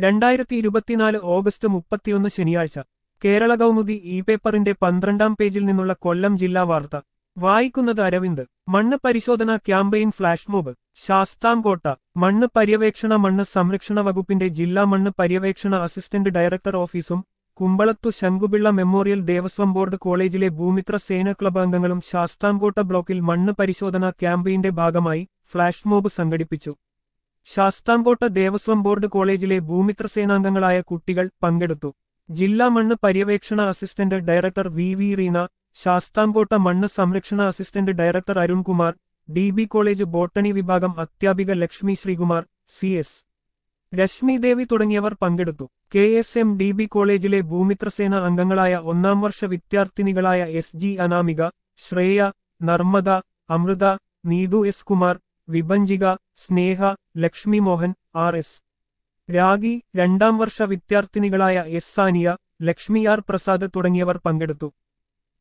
രണ്ടായിരത്തി ഇരുപത്തിനാല് ഓഗസ്റ്റ് മുപ്പത്തിയൊന്ന് ശനിയാഴ്ച കേരള കൗമുദി ഇ പേപ്പറിന്റെ പന്ത്രണ്ടാം പേജിൽ നിന്നുള്ള കൊല്ലം ജില്ലാ വാർത്ത വായിക്കുന്നത് അരവിന്ദ് മണ്ണ് പരിശോധന ക്യാമ്പയിൻ ഫ്ലാഷ് മോബ് ശാസ്താംകോട്ട മണ്ണ് പര്യവേക്ഷണ മണ്ണ് സംരക്ഷണ വകുപ്പിന്റെ ജില്ലാ മണ്ണ് പര്യവേക്ഷണ അസിസ്റ്റന്റ് ഡയറക്ടർ ഓഫീസും കുമ്പളത്തു ശങ്കുപിള്ള മെമ്മോറിയൽ ദേവസ്വം ബോർഡ് കോളേജിലെ ഭൂമിത്ര സേന ക്ലബ് അംഗങ്ങളും ശാസ്താംകോട്ട ബ്ലോക്കിൽ മണ്ണ് പരിശോധന ക്യാമ്പയിന്റെ ഭാഗമായി ഫ്ലാഷ് മോബ് സംഘടിപ്പിച്ചു ശാസ്താംകോട്ട ദേവസ്വം ബോർഡ് കോളേജിലെ ഭൂമിത്ര സേനാംഗങ്ങളായ കുട്ടികൾ പങ്കെടുത്തു ജില്ലാ മണ്ണ് പര്യവേക്ഷണ assistant director V V Reena Sasthamkotta മണ്ണ് സംരക്ഷണ assistant director Arunkumar D B college botany വിഭാഗം അധ്യാപിക ലക്ഷ്മി ശ്രീകുമാർ സി എസ് രശ്മി ദേവി തുടങ്ങിയവർ പങ്കെടുത്തു K S M D B കോളേജിലെ ഭൂമിത്രസേന അംഗങ്ങളായ ഒന്നാം വർഷ വിദ്യാർത്ഥിനികളായ S G Anamika Shreya Narmada Amritha Neethu S Kumar Vibhanjika Sneha Lakshmi Mohan R S Ragi രണ്ടാം വർഷ വിദ്യാർത്ഥിനികളായ എസ് സാനിയ ലക്ഷ്മി ആർ പ്രസാദ് തുടങ്ങിയവർ പങ്കെടുത്തു